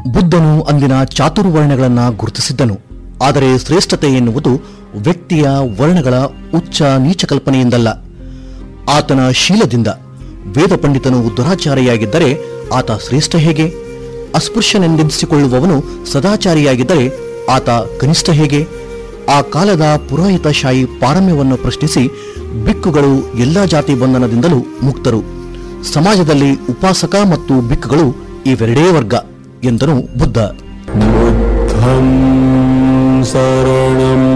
ಬುದ್ಧನು ಅಂದಿನ ಚಾತುರ್ವರ್ಣಗಳನ್ನ ಗುರುತಿಸಿದ್ದನು ಆದರೆ ಶ್ರೇಷ್ಠತೆ ಎನ್ನುವುದು ವ್ಯಕ್ತಿಯ ವರ್ಣಗಳ ಉಚ್ಚ ನೀಚ ಕಲ್ಪನೆಯಿಂದಲ್ಲ ಆತನ ಶೀಲದಿಂದ ವೇದ ಪಂಡಿತನು ದುರಾಚಾರಿಯಾಗಿದ್ದರೆ ಆತ ಶ್ರೇಷ್ಠ ಹೇಗೆ ಅಸ್ಪೃಶ್ಯನೆಂದೆನಿಸಿಕೊಳ್ಳುವವನು ಸದಾಚಾರಿಯಾಗಿದ್ದರೆ ಆತ ಕನಿಷ್ಠ ಹೇಗೆ ಆ ಕಾಲದ ಪುರೋಹಿತಶಾಹಿ ಪಾರಮ್ಯವನ್ನು ಪ್ರಶ್ನಿಸಿ ಬಿಕ್ಕುಗಳು ಎಲ್ಲಾ ಜಾತಿ ಬಂಧನದಿಂದಲೂ ಮುಕ್ತರು ಸಮಾಜದಲ್ಲಿ ಉಪಾಸಕ ಮತ್ತು ಬಿಕ್ಕುಗಳು ಇವೆರಡೇ ವರ್ಗ ಎಂದನು ಬುದ್ಧ बुद्धं शरणं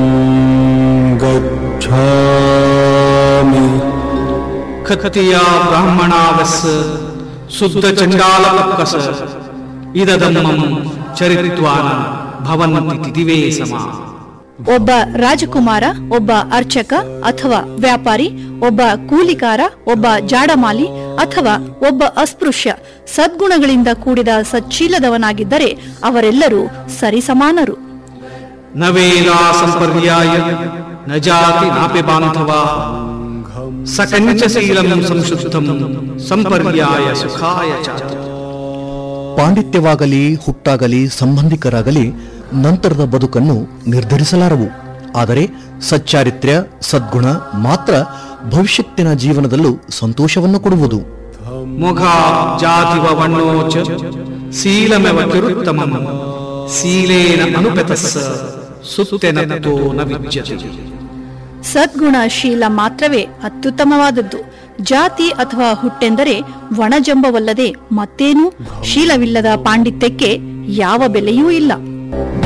गच्छामि ಖತ್ತಿಯ ಬ್ರಾಹ್ಮಣಾವಸ್ ಶುದ್ಧ ಚಂಡಾಲ ಪಕ್ಕಸ ಇದದಮ್ಮಂ ಚರಿತ್ವಾನ ಭವಂತಿ ದಿವೇ ಸಮ ಒಬ್ಬ ರಾಜಕುಮಾರ ಒಬ್ಬ ಅರ್ಚಕ ಅಥವಾ ವ್ಯಾಪಾರಿ ಒಬ್ಬ ಕೂಲಿಕಾರ ಒಬ್ಬ ಜಾಡಮಾಲಿ ಅಥವಾ ಒಬ್ಬ ಅಸ್ಪೃಶ್ಯ ಸದ್ಗುಣಗಳಿಂದ ಕೂಡಿದ ಸಚ್ಚೀಲದವನಾಗಿದ್ದರೆ ಅವರೆಲ್ಲರೂ ಸರಿಸಮಾನರು ನ ವೇದ ಸಂಪರ್ಯಾಯ ನ ಜಾತಿ ನಾಪಿ ಬಾಂಧವ ಸಕಂಚಶೀಲಂ ಸಂಶುದ್ಧಂ ಸಂಪರ್ಯಾಯ ಸುಖಾಯ ಚ ಪಾಂಡಿತ್ಯವಾಗಲಿ ಹುಟ್ಟಾಗಲಿ ಸಂಬಂಧಿಕರಾಗಲಿ ನಂತರದ ಬದುಕನ್ನು ನಿರ್ಧರಿಸಲಾರವು ಆದರೆ ಸಚ್ಚಾರಿತ್ರ್ಯ ಸದ್ಗುಣ ಮಾತ್ರ ಭವಿಷ್ಯತ್ತಿನ ಜೀವನದಲ್ಲೂ ಸಂತೋಷವನ್ನು ಕೊಡುವುದು ಮುಖ ಜಾತಿವ ವಣ್ಣೋಚ ಶೀಲಮೆವ ಕಿರುತ್ತಮಂ ಶೀಲೇನ ಅನುಪತಸ್ಸ ಸುತ್ತೆನತ್ತೋ ನ ವಿದ್ಯತೆ ಸದ್ಗುಣಶೀಲ ಮಾತ್ರವೇ ಅತ್ಯುತ್ತಮವಾದದ್ದು ಜಾತಿ ಅಥವಾ ಹುಟ್ಟೆಂದರೆ ಒಣಜಂಬವಲ್ಲದೆ ಮತ್ತೇನೂ ಶೀಲವಿಲ್ಲದ ಪಾಂಡಿತ್ಯಕ್ಕೆ ಯಾವ ಬೆಲೆಯೂ ಇಲ್ಲ